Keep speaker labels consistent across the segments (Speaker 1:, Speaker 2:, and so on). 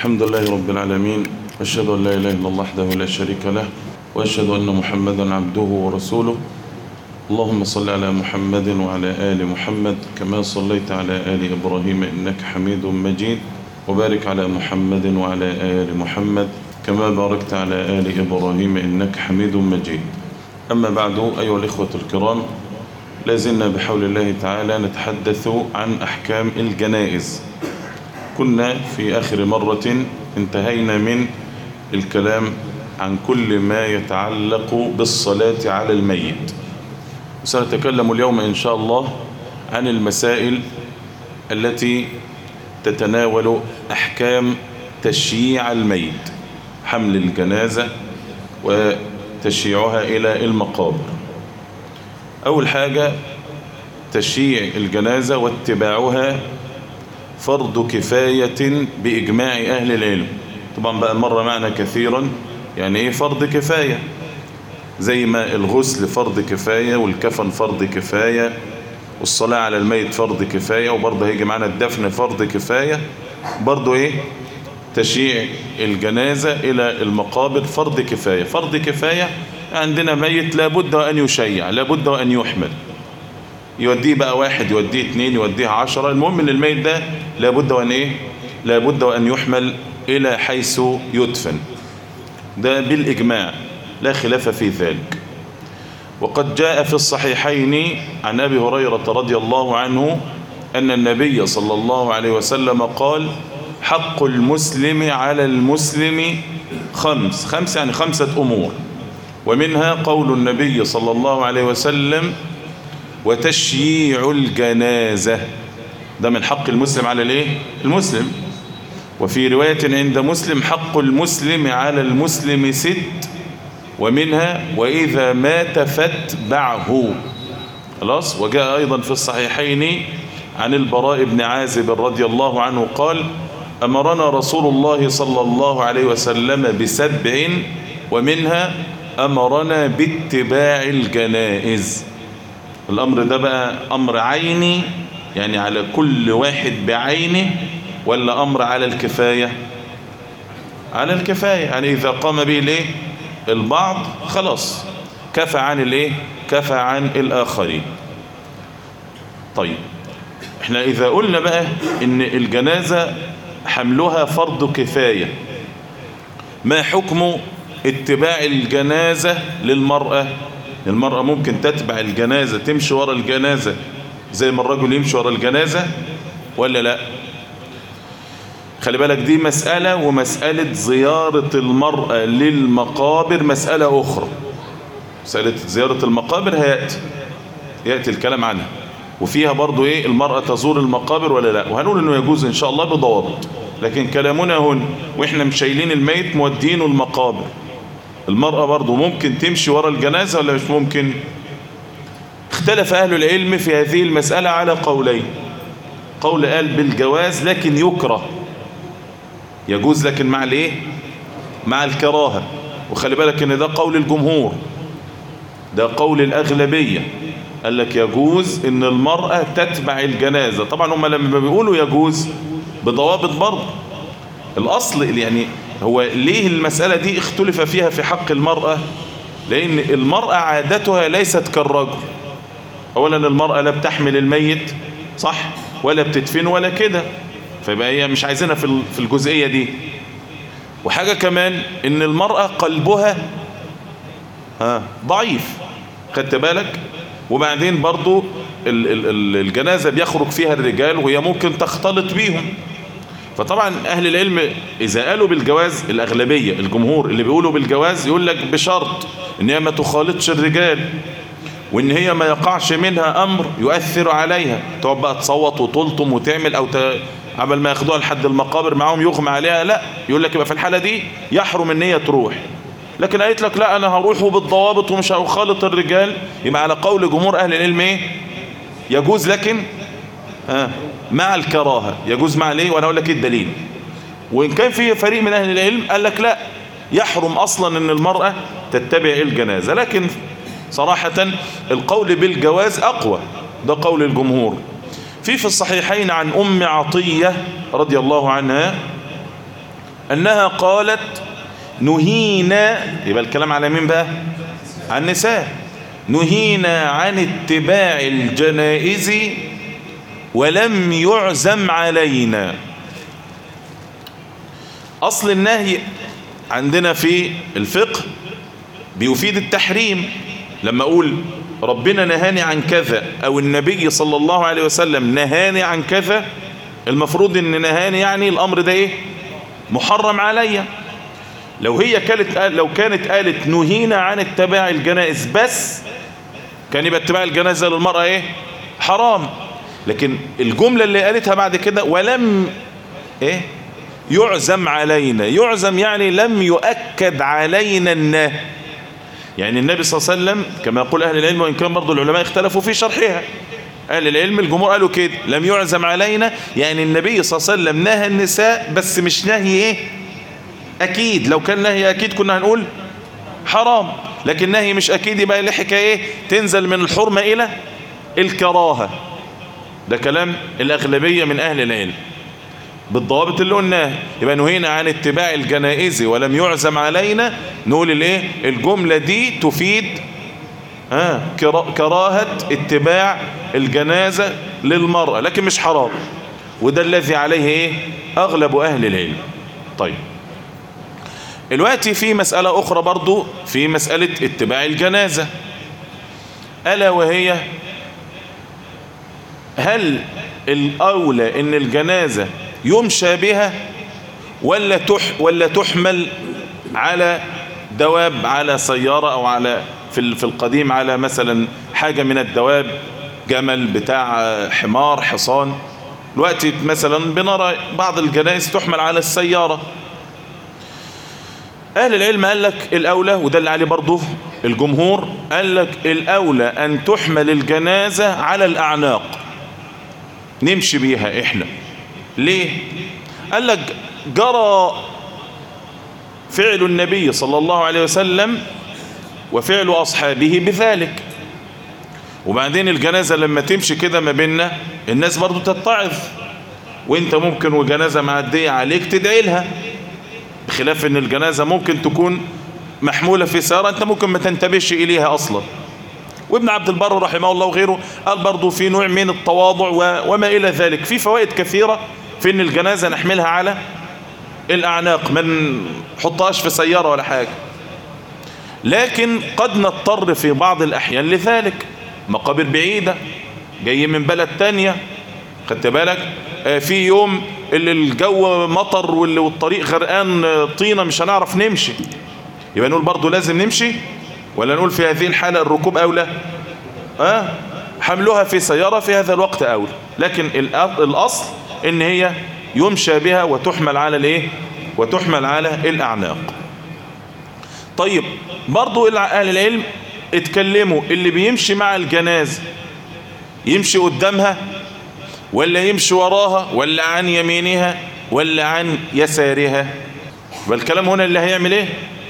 Speaker 1: الحمد لله رب العالمين أشهد أن لا إله إلا الله وحده لا شريك له وأشهد أن محمدا عبده ورسوله اللهم صل على محمد وعلى آل محمد كما صليت على آل إبراهيم إنك حميد مجيد وبارك على محمد وعلى آل محمد كما باركت على آل إبراهيم إنك حميد مجيد أما بعد أيها الإخوة الكرام لازلنا بحول الله تعالى نتحدث عن أحكام الجنائز كنا في آخر مرة انتهينا من الكلام عن كل ما يتعلق بالصلاة على الميت وسنتكلم اليوم إن شاء الله عن المسائل التي تتناول أحكام تشييع الميت حمل الجنازة وتشييعها إلى المقابر أول حاجة تشييع الجنازة واتباعها فرض كفاية بإجماع أهل العلم طبعا بقى مرة معنا كثيرا يعني إيه فرض كفاية زي ما الغسل فرض كفاية والكفن فرض كفاية والصلاة على الميت فرض كفاية وبرضه هيجي معنا الدفن فرض كفاية برضه إيه تشييع الجنازة إلى المقابر فرض كفاية فرض كفاية عندنا ميت لابد أن يشيع لابد أن يحمل يوديه بقى واحد يوديه اتنين يوديه عشرة المهم ان الميت ده لابد وان ايه لابد وان يحمل الى حيث يدفن ده بالاجماع لا خلاف في ذلك وقد جاء في الصحيحين عن ابي هريرة رضي الله عنه ان النبي صلى الله عليه وسلم قال حق المسلم على المسلم خمس خمس يعني خمسة امور ومنها قول النبي صلى الله عليه وسلم وتشييع الجنازة ده من حق المسلم على الايه المسلم وفي رواية عند مسلم حق المسلم على المسلم ست ومنها وإذا مات فاتبعه خلاص وجاء أيضا في الصحيحين عن البراء بن عازب رضي الله عنه قال أمرنا رسول الله صلى الله عليه وسلم بسبع ومنها أمرنا باتباع الجنائز الأمر ده بقى أمر عيني يعني على كل واحد بعينه ولا أمر على الكفاية على الكفاية يعني إذا قام به الايه البعض خلاص كفى عن الايه كفى عن الآخرين طيب احنا إذا قلنا بقى إن الجنازة حملها فرض كفاية ما حكم اتباع الجنازة للمرأة المرأة ممكن تتبع الجنازة تمشي ورا الجنازة زي ما الرجل يمشي ورا الجنازة ولا لا خلي بالك دي مسألة ومسألة زيارة المرأة للمقابر مسألة أخرى مسألة زيارة المقابر هيأتي يأتي الكلام عنها وفيها برضو ايه المرأة تزور المقابر ولا لا وهنقول انه يجوز ان شاء الله بضوابط لكن كلامنا هنا واحنا مش شايلين الميت مودينه المقابر المرأة برضو ممكن تمشي ورا الجنازة ولا مش ممكن اختلف أهل العلم في هذه المسألة على قولين قول قال بالجواز لكن يكره يجوز لكن مع الايه مع الكراهة وخلي بالك ان ده قول الجمهور ده قول الأغلبية قال لك يجوز ان المرأة تتبع الجنازة طبعا هم لما بيقولوا يجوز بضوابط برضه الأصل يعني هو ليه المسألة دي اختلف فيها في حق المرأة لأن المرأة عادتها ليست كالرجل أولا المرأة لا بتحمل الميت صح ولا بتدفن ولا كده فيبقى هي مش عايزينها في الجزئية دي وحاجة كمان ان المرأة قلبها ها ضعيف خدت بالك وبعدين برضو الجنازة بيخرج فيها الرجال وهي ممكن تختلط بيهم فطبعا أهل العلم إذا قالوا بالجواز الأغلبية الجمهور اللي بيقولوا بالجواز يقول لك بشرط إن هي ما تخالطش الرجال وإن هي ما يقعش منها أمر يؤثر عليها تقعد بقى تصوت وتلطم وتعمل أو ت... عمل ما ياخدوها لحد المقابر معاهم يغمى عليها لا يقول لك يبقى في الحالة دي يحرم إن هي تروح لكن قالت لك لا أنا هروح بالضوابط ومش هخالط الرجال يبقى على قول جمهور أهل العلم إيه يجوز لكن آه مع الكراهة يجوز مع ليه وانا اقول لك ايه الدليل وان كان في فريق من اهل العلم قال لك لا يحرم اصلا ان المرأة تتبع الجنازة لكن صراحة القول بالجواز اقوى ده قول الجمهور في في الصحيحين عن ام عطية رضي الله عنها أنها قالت نهينا يبقى الكلام على مين بقى عن النساء نهينا عن اتباع الجنائز ولم يعزم علينا أصل النهي عندنا في الفقه بيفيد التحريم لما أقول ربنا نهاني عن كذا أو النبي صلى الله عليه وسلم نهاني عن كذا المفروض ان نهاني يعني الأمر ده إيه محرم عليا لو هي كانت لو كانت قالت نهينا عن اتباع الجنائز بس كان يبقى اتباع الجنازة للمرأة ايه حرام لكن الجملة اللي قالتها بعد كده ولم ايه يعزم علينا يعزم يعني لم يؤكد علينا النهي يعني النبي صلى الله عليه وسلم كما يقول أهل العلم وإن كان برضو العلماء اختلفوا في شرحها أهل العلم الجمهور قالوا كده لم يعزم علينا يعني النبي صلى الله عليه وسلم نهى النساء بس مش نهي ايه أكيد لو كان نهي أكيد كنا هنقول حرام لكن نهي مش أكيد يبقى الحكاية إيه تنزل من الحرمة إلى الكراهة ده كلام الأغلبية من أهل العلم بالضوابط اللي قلناها يبقى نهينا عن اتباع الجنائز ولم يعزم علينا نقول الايه الجملة دي تفيد آه كراهة اتباع الجنازة للمرأة لكن مش حرام وده الذي عليه ايه اغلب اهل العلم طيب دلوقتي في مسألة أخرى برضو في مسألة اتباع الجنازة ألا وهي هل الأولى إن الجنازة يمشى بها ولا تح ولا تحمل على دواب على سيارة أو على في في القديم على مثلا حاجة من الدواب جمل بتاع حمار حصان دلوقتي مثلا بنرى بعض الجنائز تحمل على السيارة أهل العلم قال لك الأولى وده اللي عليه برضه الجمهور قال لك الأولى أن تحمل الجنازة على الأعناق نمشي بيها إحنا ليه قال لك جرى فعل النبي صلى الله عليه وسلم وفعل أصحابه بذلك وبعدين الجنازة لما تمشي كده ما بيننا الناس برضو تتعظ وانت ممكن وجنازة معدية عليك تدعي لها بخلاف ان الجنازة ممكن تكون محمولة في سيارة انت ممكن ما تنتبهش اليها اصلا وابن عبد البر رحمه الله وغيره قال برضو في نوع من التواضع وما الى ذلك في فوائد كثيرة في ان الجنازة نحملها على الاعناق ما نحطهاش في سيارة ولا حاجة لكن قد نضطر في بعض الاحيان لذلك مقابر بعيدة جاي من بلد تانية خدت بالك في يوم اللي الجو مطر والطريق غرقان طينة مش هنعرف نمشي يبقى نقول برضو لازم نمشي ولا نقول في هذه الحالة الركوب أولى أه؟ حملها في سيارة في هذا الوقت أولى لكن الأصل إن هي يمشى بها وتحمل على الإيه وتحمل على الأعناق طيب برضو أهل العلم اتكلموا اللي بيمشي مع الجنازة يمشي قدامها ولا يمشي وراها ولا عن يمينها ولا عن يسارها والكلام هنا اللي هيعمل ايه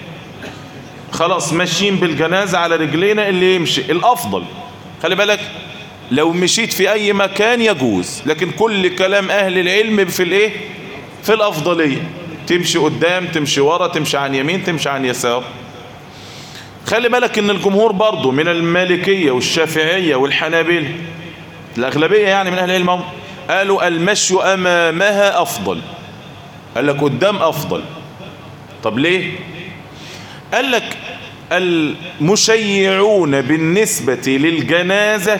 Speaker 1: خلاص ماشيين بالجنازة على رجلينا اللي يمشي الافضل خلي بالك لو مشيت في اي مكان يجوز لكن كل كلام اهل العلم في الايه في الافضلية تمشي قدام تمشي ورا تمشي عن يمين تمشي عن يسار خلي بالك ان الجمهور برضو من المالكية والشافعية والحنابلة الأغلبية يعني من أهل العلم قالوا المشي أمامها أفضل قال لك قدام أفضل طب ليه قال لك المشيعون بالنسبة للجنازة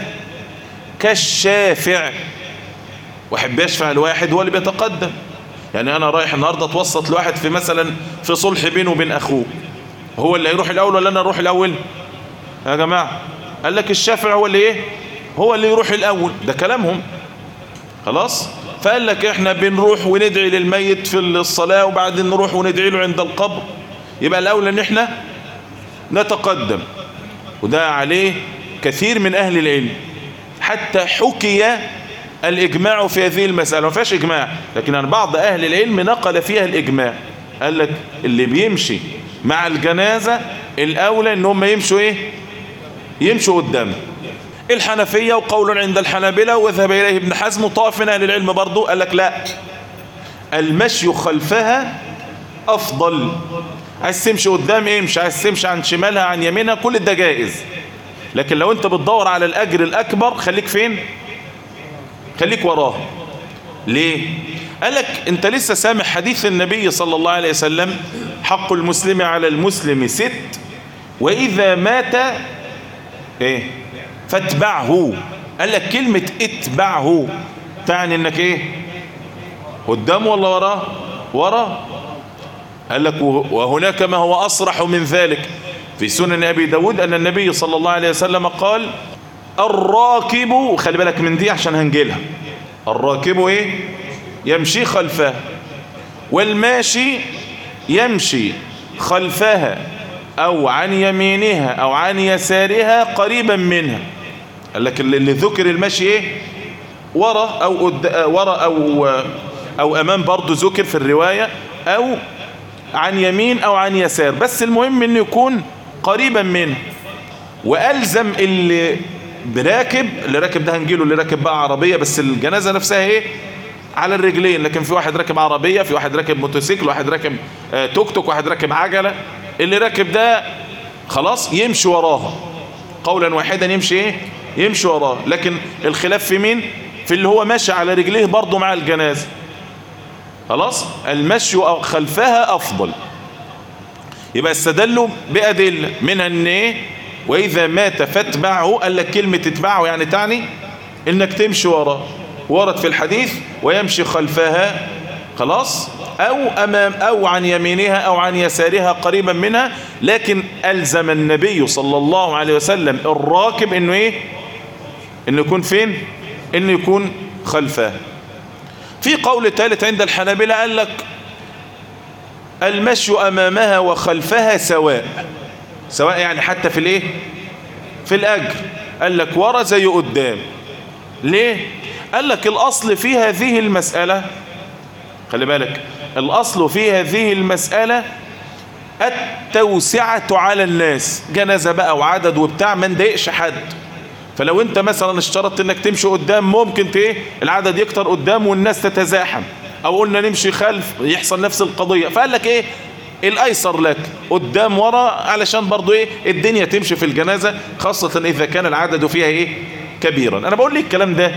Speaker 1: كالشافع واحد بيشفع الواحد هو اللي بيتقدم يعني أنا رايح النهاردة اتوسط لواحد في مثلا في صلح بينه وبين أخوه هو اللي هيروح الأول ولا أنا أروح الأول يا جماعة قال لك الشافع هو اللي إيه هو اللي يروح الأول ده كلامهم خلاص فقال لك احنا بنروح وندعي للميت في الصلاة وبعدين نروح وندعي له عند القبر يبقى الأولى ان احنا نتقدم وده عليه كثير من أهل العلم حتى حكي الإجماع في هذه المسألة ما فيهاش إجماع لكن عن بعض أهل العلم نقل فيها الإجماع قال لك اللي بيمشي مع الجنازة الأولى ان هم يمشوا ايه يمشوا قدامه الحنفية وقول عند الحنابلة وذهب إليه ابن حزم وطائف من أهل العلم برضو قال لك لا المشي خلفها افضل عايز تمشي قدام امشي عايز تمشي عن شمالها عن يمينها كل ده جائز لكن لو انت بتدور على الاجر الاكبر خليك فين خليك وراه ليه قال لك انت لسه سامع حديث النبي صلى الله عليه وسلم حق المسلم على المسلم ست واذا مات ايه فاتبعه قال لك كلمة اتبعه تعني انك ايه قدامه ولا وراه وراه قال لك وهناك ما هو أصرح من ذلك في سنن أبي داود أن النبي صلى الله عليه وسلم قال الراكب خلي بالك من دي عشان هنجيلها الراكب ايه يمشي خلفه والماشي يمشي خلفها أو عن يمينها أو عن يسارها قريبا منها قال لك اللي ذكر المشي ايه ورا أو ورا أو أو أمام برضه ذكر في الرواية أو عن يمين أو عن يسار بس المهم أنه يكون قريبا منه وألزم اللي براكب اللي راكب ده هنجيله اللي راكب بقى عربية بس الجنازة نفسها ايه على الرجلين لكن في واحد راكب عربية في واحد راكب موتوسيكل واحد راكب آه توك توك واحد راكب عجلة اللي راكب ده خلاص يمشي وراها قولا واحدا يمشي ايه يمشي وراه لكن الخلاف في مين في اللي هو ماشي على رجليه برضه مع الجنازة خلاص المشي خلفها أفضل يبقى استدلوا بأدلة منها ان ايه وإذا مات فاتبعه قال لك كلمة تتبعه يعني تعني انك تمشي وراه ورد في الحديث ويمشي خلفها خلاص أو أمام أو عن يمينها أو عن يسارها قريبا منها لكن ألزم النبي صلى الله عليه وسلم الراكب إنه إيه إنه يكون فين إنه يكون خلفها في قول ثالث عند الحنابلة قال لك المشي أمامها وخلفها سواء سواء يعني حتى في الايه في الأجر قال لك ورا زي قدام ليه قال لك الأصل في هذه المسألة خلي بالك الأصل في هذه المسألة التوسعة على الناس جنازة بقى وعدد وبتاع ما نضايقش حد فلو انت مثلا اشترطت انك تمشي قدام ممكن ايه العدد يكتر قدام والناس تتزاحم او قلنا نمشي خلف يحصل نفس القضية فقال لك ايه الايسر لك قدام ورا علشان برضو ايه الدنيا تمشي في الجنازة خاصة اذا كان العدد فيها ايه كبيرا انا بقول لك الكلام ده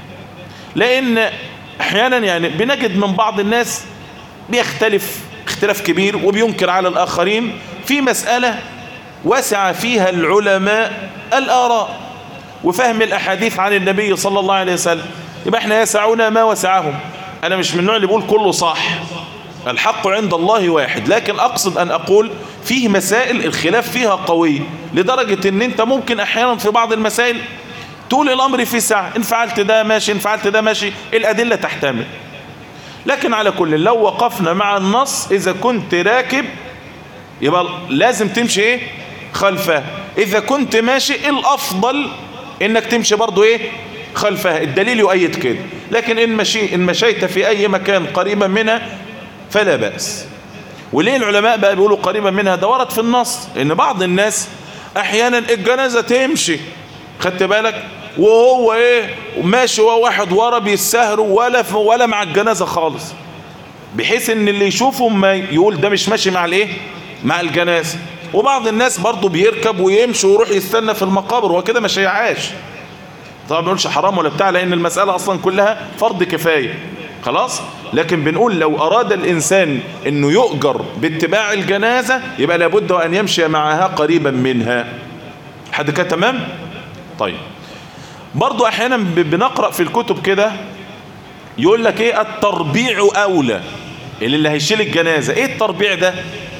Speaker 1: لان احيانا يعني بنجد من بعض الناس بيختلف اختلاف كبير وبينكر على الاخرين في مسألة وسع فيها العلماء الاراء وفهم الاحاديث عن النبي صلى الله عليه وسلم يبقى احنا يسعنا ما وسعهم انا مش من النوع اللي بيقول كله صح الحق عند الله واحد لكن اقصد ان اقول فيه مسائل الخلاف فيها قوي لدرجة ان انت ممكن احيانا في بعض المسائل طول الامر في ساعة ان فعلت ده ماشي ان فعلت ده ماشي الادلة تحتمل لكن على كل لو وقفنا مع النص اذا كنت راكب يبقى لازم تمشي ايه خلفه اذا كنت ماشي الافضل انك تمشي برضو ايه خلفها الدليل يؤيد كده لكن إن, مشي إن مشيت في أي مكان قريبا منها فلا بأس وليه العلماء بقى بيقولوا قريبا منها ده ورد في النص إن بعض الناس أحيانا الجنازة تمشي خدت بالك وهو ايه ماشي هو واحد ورا بيسهروا ولا ولا مع الجنازة خالص بحيث ان اللي يشوفه ما يقول ده مش ماشي مع الايه مع الجنازة وبعض الناس برضو بيركب ويمشي ويروح يستنى في المقابر وكده ما شيعاش طبعا ما بنقولش حرام ولا بتاع لان المسألة اصلا كلها فرض كفاية خلاص لكن بنقول لو اراد الانسان انه يؤجر باتباع الجنازة يبقى لابد ان يمشي معها قريبا منها حد كده تمام طيب برضو احيانا بنقرأ في الكتب كده يقول لك ايه التربيع اولى اللي, اللي هيشيل الجنازة ايه التربيع ده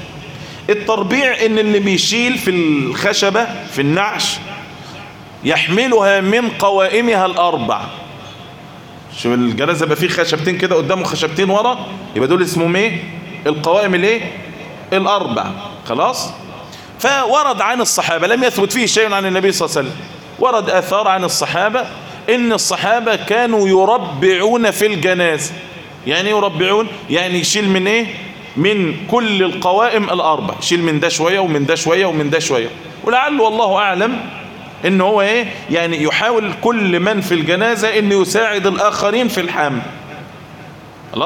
Speaker 1: التربيع ان اللي بيشيل في الخشبة في النعش يحملها من قوائمها الاربع شوف الجنازة يبقى فيه خشبتين كده قدامه خشبتين ورا يبقى دول اسمهم ايه القوائم الايه الاربع خلاص فورد عن الصحابة لم يثبت فيه شيء عن النبي صلى الله عليه وسلم ورد اثار عن الصحابة ان الصحابة كانوا يربعون في الجنازة يعني يربعون يعني يشيل من ايه من كل القوائم الاربع يشيل من ده شوية ومن ده شوية ومن ده شوية ولعل والله اعلم ان هو ايه يعني يحاول كل من في الجنازة ان يساعد الاخرين في الحمل خلاص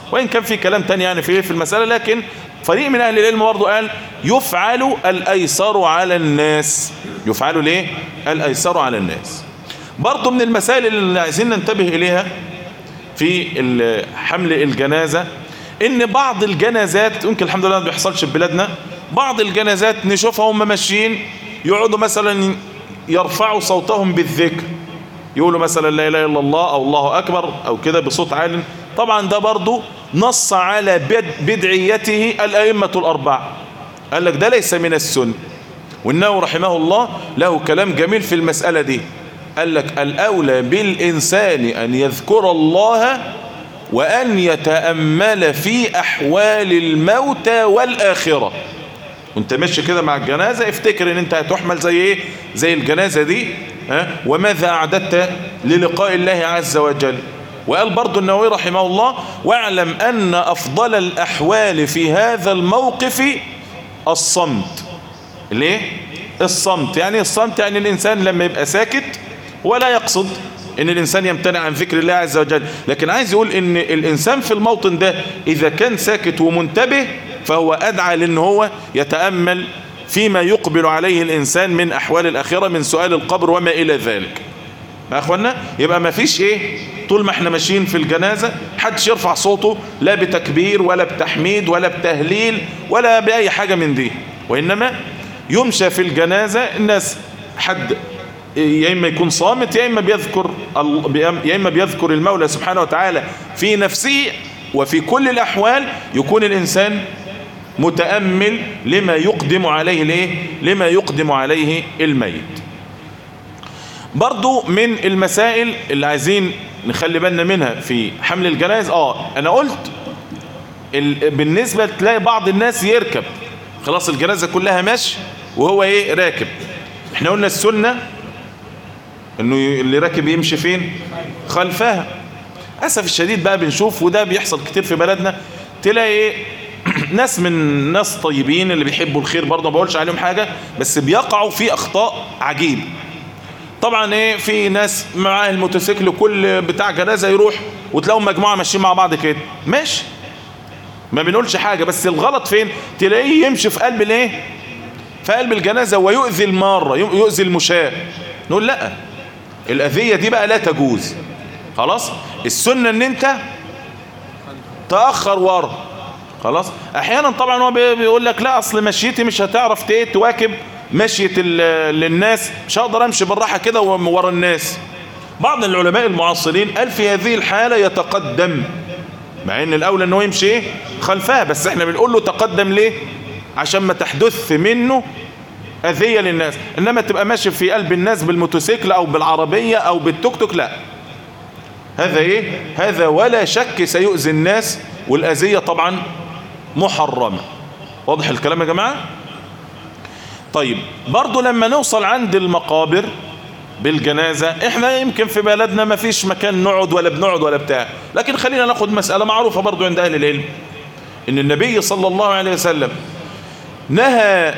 Speaker 1: وإن كان في كلام تاني يعني في في المسألة لكن فريق من أهل العلم برضه قال يفعل الأيسر على الناس يفعل ليه الأيسر على الناس برضه من المسائل اللي عايزين ننتبه إليها في حمل الجنازة ان بعض الجنازات يمكن الحمد لله ما بيحصلش في بلادنا بعض الجنازات نشوفها هم ماشيين يقعدوا مثلا يرفعوا صوتهم بالذكر يقولوا مثلا لا اله الا الله او الله اكبر او كده بصوت عال طبعا ده برضو نص على بدعيته الائمه الاربعه قال لك ده ليس من السنه والنووي رحمه الله له كلام جميل في المساله دي قال لك الاولى بالانسان ان يذكر الله وأن يتأمل في أحوال الموتى والآخرة وانت ماشي كده مع الجنازة افتكر ان انت هتحمل زي ايه زي الجنازة دي ها وماذا أعددت للقاء الله عز وجل وقال برضو النووي رحمه الله واعلم أن أفضل الأحوال في هذا الموقف الصمت ليه الصمت يعني الصمت يعني الإنسان لما يبقى ساكت ولا يقصد ان الانسان يمتنع عن ذكر الله عز وجل لكن عايز يقول ان الانسان في الموطن ده اذا كان ساكت ومنتبه فهو ادعى لان هو يتأمل فيما يقبل عليه الانسان من احوال الاخرة من سؤال القبر وما الى ذلك يا اخوانا يبقى ما فيش ايه طول ما احنا ماشيين في الجنازة حدش يرفع صوته لا بتكبير ولا بتحميد ولا بتهليل ولا بأي حاجة من دي وإنما يمشى في الجنازة الناس حد يا إما يكون صامت يا إما بيذكر يا إما بيذكر المولى سبحانه وتعالى في نفسه وفي كل الأحوال يكون الإنسان متأمل لما يقدم عليه الايه لما يقدم عليه الميت برضو من المسائل اللي عايزين نخلي بالنا منها في حمل الجنائز اه انا قلت بالنسبة تلاقي بعض الناس يركب خلاص الجنازة كلها ماشي وهو ايه راكب احنا قلنا السنة انه اللي راكب يمشي فين خلفها اسف الشديد بقى بنشوف وده بيحصل كتير في بلدنا تلاقي ايه ناس من ناس طيبين اللي بيحبوا الخير برضه ما بقولش عليهم حاجة بس بيقعوا في اخطاء عجيب طبعا ايه في ناس معاه الموتوسيكل كل بتاع جنازة يروح وتلاقوا مجموعة ماشيين مع بعض كده ماشي ما بنقولش حاجة بس الغلط فين تلاقيه يمشي في قلب الايه في قلب الجنازة ويؤذي المارة يؤذي المشاة نقول لا الأذية دي بقى لا تجوز خلاص السنة ان انت تأخر ورا خلاص احيانا طبعا هو بيقول لك لا اصل مشيتي مش هتعرف تواكب مشية للناس مش هقدر امشي بالراحة كده ورا الناس بعض العلماء المعاصرين قال في هذه الحالة يتقدم مع ان الاولى انه يمشي ايه خلفها بس احنا بنقول له تقدم ليه عشان ما تحدث منه اذية للناس انما تبقى ماشي في قلب الناس بالموتوسيكل او بالعربية او بالتوك توك لا هذا ايه هذا ولا شك سيؤذي الناس والاذية طبعا محرمة واضح الكلام يا جماعة طيب برضو لما نوصل عند المقابر بالجنازة احنا يمكن في بلدنا ما فيش مكان نقعد ولا بنقعد ولا بتاع لكن خلينا ناخد مسألة معروفة برضو عند اهل العلم ان النبي صلى الله عليه وسلم نهى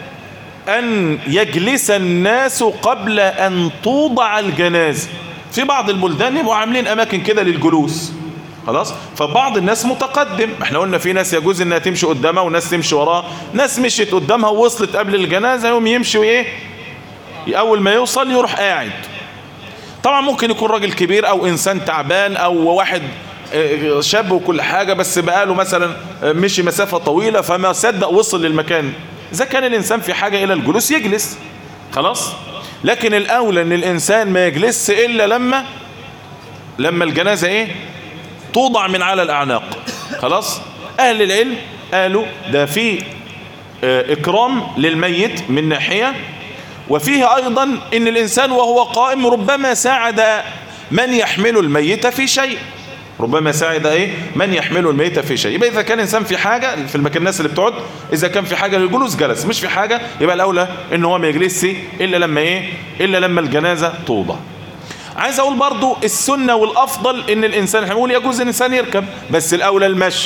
Speaker 1: ان يجلس الناس قبل ان توضع الجنازة في بعض البلدان يبقوا عاملين اماكن كده للجلوس خلاص فبعض الناس متقدم احنا قلنا في ناس يجوز انها تمشي قدامها وناس تمشي وراها ناس مشيت قدامها ووصلت قبل الجنازة يوم يمشي وايه اول ما يوصل يروح قاعد طبعا ممكن يكون راجل كبير او انسان تعبان او واحد شاب وكل حاجة بس بقاله مثلا مشي مسافة طويلة فما صدق وصل للمكان اذا كان الانسان في حاجة الى الجلوس يجلس خلاص لكن الاولى ان الانسان ما يجلس الا لما لما الجنازة ايه توضع من على الاعناق خلاص اهل العلم قالوا ده في اكرام للميت من ناحية وفيه ايضا ان الانسان وهو قائم ربما ساعد من يحمل الميت في شيء ربما ساعد ايه من يحمل الميت في شيء يبقى اذا كان انسان في حاجة في المكان الناس اللي بتقعد اذا كان في حاجة للجلوس جلس مش في حاجة يبقى الاولى ان هو ما يجلسش الا لما ايه الا لما الجنازة توضع عايز اقول برضو السنة والافضل ان الانسان احنا بنقول يجوز الانسان يركب بس الاولى المشي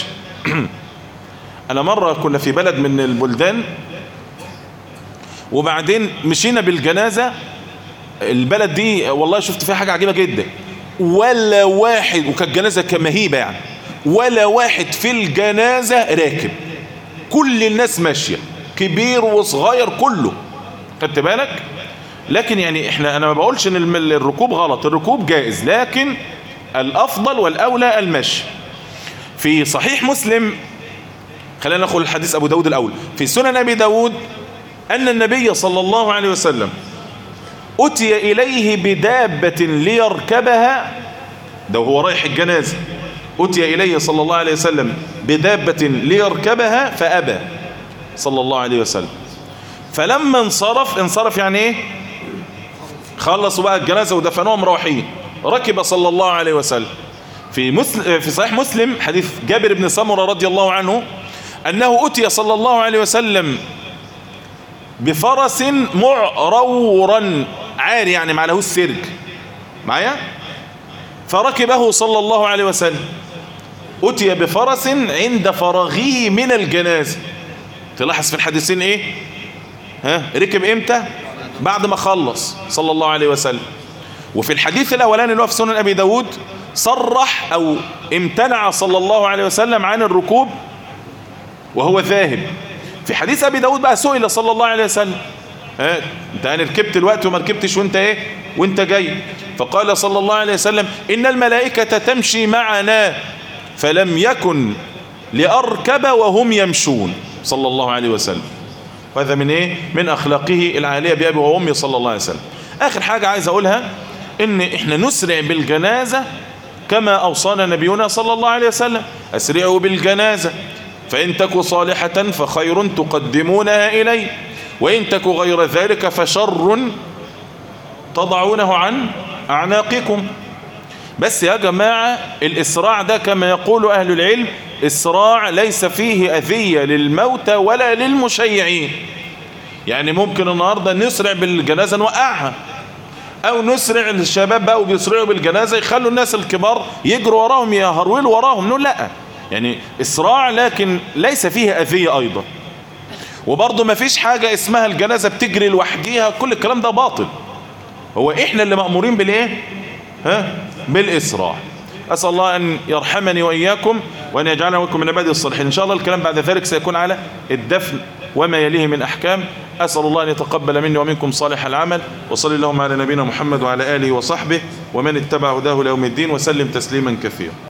Speaker 1: انا مرة كنا في بلد من البلدان وبعدين مشينا بالجنازة البلد دي والله شفت فيها حاجة عجيبة جدا ولا واحد وكانت جنازة كمهيبة يعني ولا واحد في الجنازة راكب كل الناس ماشية كبير وصغير كله خدت بالك لكن يعني احنا انا ما بقولش ان الم- الركوب غلط الركوب جائز لكن الافضل والاولى المشي في صحيح مسلم خلينا ناخد الحديث ابو داود الاول في سنن ابي داود ان النبي صلى الله عليه وسلم اتي اليه بدابة ليركبها ده وهو رايح الجنازة اتي اليه صلى الله عليه وسلم بدابة ليركبها فابى صلى الله عليه وسلم فلما انصرف انصرف يعني ايه خلصوا بقى الجنازة ودفنوها مروحين ركب صلى الله عليه وسلم في مسلم في صحيح مسلم حديث جابر بن سمرة رضي الله عنه أنه أتي صلى الله عليه وسلم بفرس معرورا عاري يعني ما لهوش سرج معايا فركبه صلى الله عليه وسلم أتي بفرس عند فراغه من الجنازة تلاحظ في الحديثين ايه ها ركب امتى بعد ما خلص صلى الله عليه وسلم وفي الحديث الاولاني اللي هو في سنن ابي داود صرح او امتنع صلى الله عليه وسلم عن الركوب وهو ذاهب في حديث ابي داود بقى سئل صلى الله عليه وسلم ها انت انا ركبت الوقت وما ركبتش وانت ايه وانت جاي فقال صلى الله عليه وسلم ان الملائكه تمشي معنا فلم يكن لاركب وهم يمشون صلى الله عليه وسلم وهذا من ايه من اخلاقه العاليه بابي وامي صلى الله عليه وسلم اخر حاجه عايز اقولها ان احنا نسرع بالجنازه كما اوصانا نبينا صلى الله عليه وسلم اسرعوا بالجنازه فان تك صالحه فخير تقدمونها اليه وان تك غير ذلك فشر تضعونه عن اعناقكم بس يا جماعة الإسراع ده كما يقول أهل العلم إسراع ليس فيه أذية للموتى ولا للمشيعين يعني ممكن النهاردة نسرع بالجنازة نوقعها أو نسرع الشباب بقوا بيسرعوا بالجنازة يخلوا الناس الكبار يجروا وراهم يهرولوا وراهم نقول لا يعني إسراع لكن ليس فيه أذية أيضا وبرضه ما فيش حاجة اسمها الجنازة بتجري لوحديها كل الكلام ده باطل هو إحنا اللي مأمورين بالإيه ها بالإسراع أسأل الله أن يرحمني وإياكم وأن يجعلنا وإياكم من عباده الصالحين إن شاء الله الكلام بعد ذلك سيكون على الدفن وما يليه من أحكام أسأل الله أن يتقبل مني ومنكم صالح العمل وصلي اللهم على نبينا محمد وعلى آله وصحبه ومن اتبع هداه ليوم الدين وسلم تسليما كثيرا